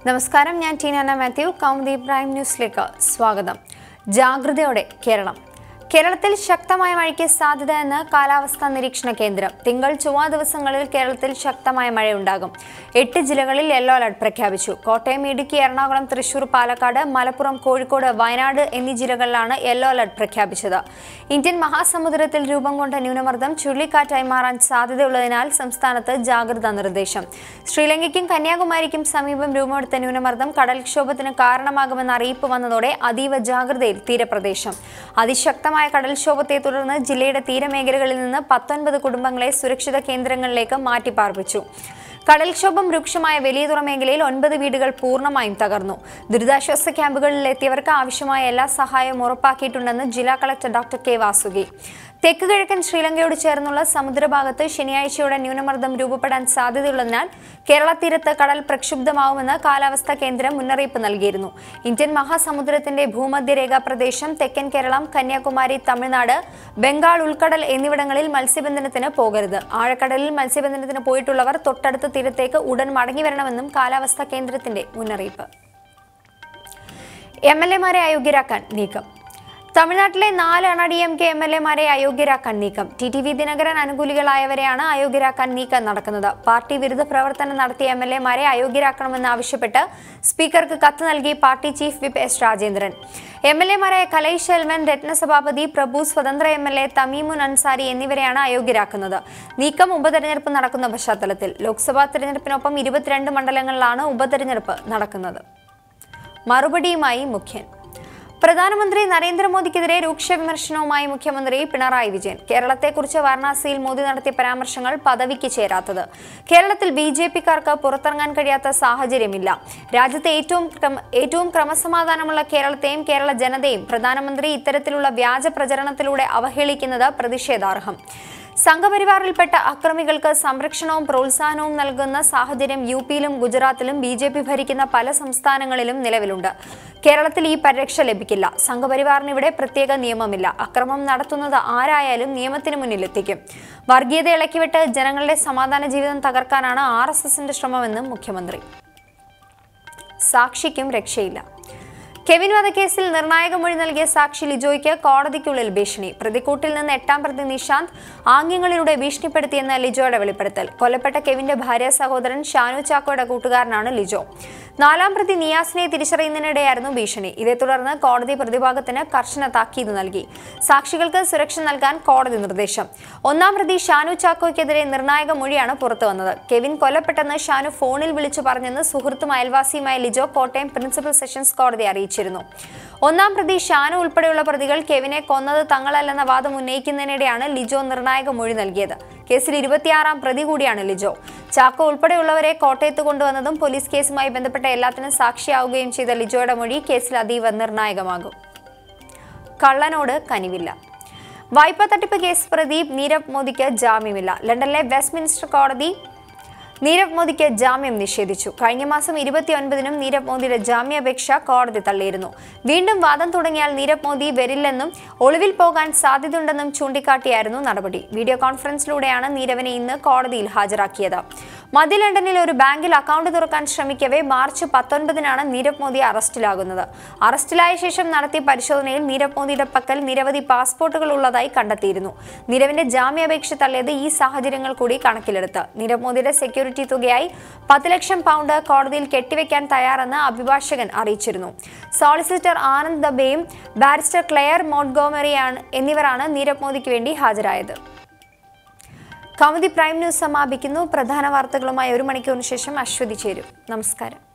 നമസ്കാരം ഞാൻ ടീനാന മാത്യു കൗമുദി പ്രൈം ന്യൂസിലേക്ക് സ്വാഗതം ജാഗ്രതയോടെ കേരളം കേരളത്തിൽ ശക്തമായ മഴയ്ക്ക് സാധ്യത എന്ന് കാലാവസ്ഥാ നിരീക്ഷണ കേന്ദ്രം തിങ്കൾ ചൊവ്വ ദിവസങ്ങളിൽ കേരളത്തിൽ ശക്തമായ മഴയുണ്ടാകും എട്ട് ജില്ലകളിൽ യെല്ലോ അലർട്ട് പ്രഖ്യാപിച്ചു കോട്ടയം ഇടുക്കി എറണാകുളം തൃശൂർ പാലക്കാട് മലപ്പുറം കോഴിക്കോട് വയനാട് എന്നീ ജില്ലകളിലാണ് യെല്ലോ അലർട്ട് പ്രഖ്യാപിച്ചത് ഇന്ത്യൻ മഹാസമുദ്രത്തിൽ രൂപം കൊണ്ട ന്യൂനമർദ്ദം ചുഴലിക്കാറ്റായി മാറാൻ സാധ്യതയുള്ളതിനാൽ സംസ്ഥാനത്ത് ജാഗ്രതാ നിർദ്ദേശം ശ്രീലങ്കയ്ക്കും കന്യാകുമാരിക്കും സമീപം രൂപമെടുത്ത ന്യൂനമർദ്ദം കടൽക്ഷോഭത്തിന് കാരണമാകുമെന്ന അറിയിപ്പ് വന്നതോടെ അതീവ ജാഗ്രതയിൽ തീരപ്രദേശം അതിശക്തമായ കടൽക്ഷോഭത്തെ തുടർന്ന് ജില്ലയുടെ തീരമേഖലകളിൽ നിന്ന് പത്തൊൻപത് കുടുംബങ്ങളെ സുരക്ഷിത കേന്ദ്രങ്ങളിലേക്ക് മാറ്റിപ്പാർപ്പിച്ചു കടൽക്ഷോഭം രൂക്ഷമായ വലിയതുറ മേഖലയിൽ ഒൻപത് വീടുകൾ പൂർണ്ണമായും തകർന്നു ദുരിതാശ്വാസ ക്യാമ്പുകളിൽ എത്തിയവർക്ക് ആവശ്യമായ എല്ലാ സഹായവും ഉറപ്പാക്കിയിട്ടുണ്ടെന്ന് ജില്ലാ കളക്ടർ ഡോക്ടർ കെ വാസുകി തെക്ക് കിഴക്കൻ ശ്രീലങ്കയോട് ചേർന്നുള്ള സമുദ്രഭാഗത്ത് ശനിയാഴ്ചയോടെ ന്യൂനമർദ്ദം രൂപപ്പെടാൻ സാധ്യതയുള്ളതിനാൽ കേരള തീരത്ത് കടൽ പ്രക്ഷുബ്ധമാവുമെന്ന് കാലാവസ്ഥാ കേന്ദ്രം മുന്നറിയിപ്പ് നൽകിയിരുന്നു ഇന്ത്യൻ മഹാസമുദ്രത്തിന്റെ ഭൂമധ്യരേഖാ പ്രദേശം തെക്കൻ കേരളം കന്യാകുമാരി തമിഴ്നാട് ബംഗാൾ ഉൾക്കടൽ എന്നിവിടങ്ങളിൽ മത്സ്യബന്ധനത്തിന് പോകരുത് ആഴക്കടലിൽ മത്സ്യബന്ധനത്തിന് പോയിട്ടുള്ളവർ തൊട്ടടുത്ത തീരത്തേക്ക് ഉടൻ മടങ്ങി വരണമെന്നും കാലാവസ്ഥാ കേന്ദ്രത്തിന്റെ മുന്നറിയിപ്പ് എം എൽ എമാരെ അയോഗ്യരാക്കാൻ നീക്കം തമിഴ്നാട്ടിലെ നാല് അണ D M K M L എമാരെ അയോഗ്യരാക്കാൻ നീക്കം ടി ടി വി ദിനകരൻ അനുകൂലികളായവരെയാണ് അയോഗ്യരാക്കാൻ നീക്കം നടക്കുന്നത് പാർട്ടി വിരുദ്ധ പ്രവർത്തനം നടത്തിയ എം എൽ എമാരെ അയോഗ്യരാക്കണമെന്ന് ആവശ്യപ്പെട്ട് സ്പീക്കർക്ക് കത്ത് നൽകി party chief whip S Rajendran M L എമാരായ കലൈ ശെൽവൻ രത്നസഭാപതി പ്രഭു സ്വതന്ത്ര M L A Thamimun Ansari എന്നിവരെയാണ് അയോഗ്യരാക്കുന്നത് നീക്കം ഉപതെരഞ്ഞെടുപ്പ് നടക്കുന്ന പശ്ചാത്തലത്തിൽ ലോക്സഭാ തെരഞ്ഞെടുപ്പിനൊപ്പം ഇരുപത്തിരണ്ട് മണ്ഡലങ്ങളിലാണ് ഉപതെരഞ്ഞെടുപ്പ് നടക്കുന്നത് മറുപടിയുമായി മുഖ്യൻ പ്രധാനമന്ത്രി നരേന്ദ്രമോദിക്കെതിരെ രൂക്ഷ വിമർശനവുമായി മുഖ്യമന്ത്രി പിണറായി വിജയൻ കേരളത്തെക്കുറിച്ച് വാരണാസിയിൽ മോദി നടത്തിയ പരാമർശങ്ങൾ പദവിക്ക് ചേരാത്തത് കേരളത്തിൽ ബി ജെ പിക്കാർക്ക് പുറത്തിറങ്ങാൻ കഴിയാത്ത സാഹചര്യമില്ല രാജ്യത്തെ ഏറ്റവും ക്രമ- ഏറ്റവും ക്രമസമാധാനമുള്ള കേരളത്തെയും കേരള ജനതയും പ്രധാനമന്ത്രി ഇത്തരത്തിലുള്ള വ്യാജ പ്രചരണത്തിലൂടെ അവഹേളിക്കുന്നത് പ്രതിഷേധാർഹം സംഘപരിവാറിൽപ്പെട്ട അക്രമികൾക്ക് സംരക്ഷണവും പ്രോത്സാഹനവും നൽകുന്ന സാഹചര്യം യു പിയിലും ഗുജറാത്തിലും ബി ജെ പി ഭരിക്കുന്ന പല സംസ്ഥാനങ്ങളിലും നിലവിലുണ്ട് കേരളത്തിൽ ഈ പരിരക്ഷ ലഭിക്കില്ല സംഘപരിവാറിന് ഇവിടെ പ്രത്യേക നിയമമില്ല അക്രമം നടത്തുന്നത് ആരായാലും നിയമത്തിന് മുന്നിലെത്തിക്കും വർഗീയത ഇളക്കിവിട്ട് ജനങ്ങളുടെ സമാധാന ജീവിതം തകർക്കാനാണ് ആർ എസ് എസിന്റെ ശ്രമമെന്നും മുഖ്യമന്ത്രി സാക്ഷിക്കും രക്ഷയില്ല കെവിൻ വധക്കേസിൽ നിർണായക മൊഴി നൽകിയ സാക്ഷി ലിജോയ്ക്ക് കോടതിക്കുള്ളിൽ ഭീഷണി പ്രതിക്കൂട്ടിൽ നിന്ന് എട്ടാം പ്രതി നിഷാന്ത് ആംഗ്യങ്ങളിലൂടെ ഭീഷണിപ്പെടുത്തിയെന്ന് ലിജോയുടെ വെളിപ്പെടുത്തൽ കൊല്ലപ്പെട്ട കെവിന്റെ ഭാര്യ സഹോദരൻ ഷാനു ചാക്കോയുടെ കൂട്ടുകാരനാണ് ലിജോ നാലാം പ്രതി നിയാസിനെ തിരിച്ചറിയുന്നതിനിടെയായിരുന്നു ഭീഷണി ഇതേ തുടർന്ന് കോടതി പ്രതിഭാഗത്തിന് കർശന താക്കീത് നൽകി സാക്ഷികൾക്ക് സുരക്ഷ നൽകാൻ കോടതി നിർദ്ദേശം ഒന്നാം പ്രതി ഷാനു ചാക്കോയ്ക്കെതിരെ നിർണായക മൊഴിയാണ് പുറത്തു വന്നത് കെവിൻ കൊല്ലപ്പെട്ടെന്ന് ഷാനു ഫോണിൽ വിളിച്ചു പറഞ്ഞെന്ന് സുഹൃത്തും അയൽവാസിയുമായ ലിജോ കോട്ടയം പ്രിൻസിപ്പൽ സെഷൻസ് കോടതി അറിയിച്ചിരുന്നു ഒന്നാം പ്രതി ഷാനു ഉൾപ്പെടെയുള്ള പ്രതികൾ കെവിനെ കൊന്നത് തങ്ങളല്ലെന്ന വാദം ഉന്നയിക്കുന്നതിനിടെയാണ് ലിജോ നിർണായക മൊഴി നൽകിയത് കേസിൽ ഇരുപത്തിയാറാം പ്രതി കൂടിയാണ് ലിജോ ചാക്കോ ഉൾപ്പെടെയുള്ളവരെ കോട്ടയത്ത് കൊണ്ടുവന്നതും പോലീസ് കേസുമായി ബന്ധപ്പെട്ട എല്ലാത്തിനും സാക്ഷിയാവുകയും ചെയ്ത ലിജോയുടെ മൊഴി കേസിൽ അതീവ നിർണായകമാകും കള്ളനോട് കനിവില്ല വായ്പാ തട്ടിപ്പ് കേസ് പ്രതി നീരവ് മോദിക്ക് ജാമ്യമില്ല ലണ്ടനിലെ വെസ്റ്റ്മിൻസ്റ്റർ കോടതി നീരവ് മോദിക്ക് ജാമ്യം നിഷേധിച്ചു കഴിഞ്ഞ മാസം ഇരുപത്തിയൊൻപതിനും നീരവ് മോദിയുടെ ജാമ്യാപേക്ഷ കോടതി തള്ളിയിരുന്നു വീണ്ടും വാദം തുടങ്ങിയാൽ നീരവ് മോദി വരില്ലെന്നും ഒളിവിൽ പോകാൻ സാധ്യതയുണ്ടെന്നും ചൂണ്ടിക്കാട്ടിയായിരുന്നു നടപടി വീഡിയോ കോൺഫറൻസിലൂടെയാണ് നീരവിനെ ഇന്ന് കോടതിയിൽ ഹാജരാക്കിയത് മധ്യ ലണ്ടനിൽ ഒരു ബാങ്കിൽ അക്കൗണ്ട് തുറക്കാൻ ശ്രമിക്കവേ മാർച്ച് പത്തൊൻപതിനാണ് നീരവ് മോദി അറസ്റ്റിലാകുന്നത് അറസ്റ്റിലായ ശേഷം നടത്തിയ പരിശോധനയിൽ നീരവ് മോദിയുടെ പക്കൽ നിരവധി പാസ്പോർട്ടുകൾ ഉള്ളതായി കണ്ടെത്തിയിരുന്നു നീരവിന്റെ ജാമ്യാപേക്ഷ തള്ളിയത് ഈ സാഹചര്യങ്ങൾ കൂടി കണക്കിലെടുത്ത് നീരവ് മോദിയുടെ സെക്യൂരിറ്റി തുകയായി പത്ത് ലക്ഷം പൗണ്ട് കോടതിയിൽ കെട്ടിവെക്കാൻ തയ്യാറെന്ന് അഭിഭാഷകൻ അറിയിച്ചിരുന്നു സോളിസിറ്റർ ആനന്ദ് ദബെയും ബാരിസ്റ്റർ ക്ലെയർ മോഡ്ഗോമറിയാണ് എന്നിവരാണ് നീരവ് മോദിക്ക് വേണ്ടി ഹാജരായത് കൗമുദി പ്രൈം ന്യൂസ് സമാപിക്കുന്നു പ്രധാന വാർത്തകളുമായി ഒരു മണിക്കൂറിന് ശേഷം അശ്വതി ചേരും നമസ്കാരം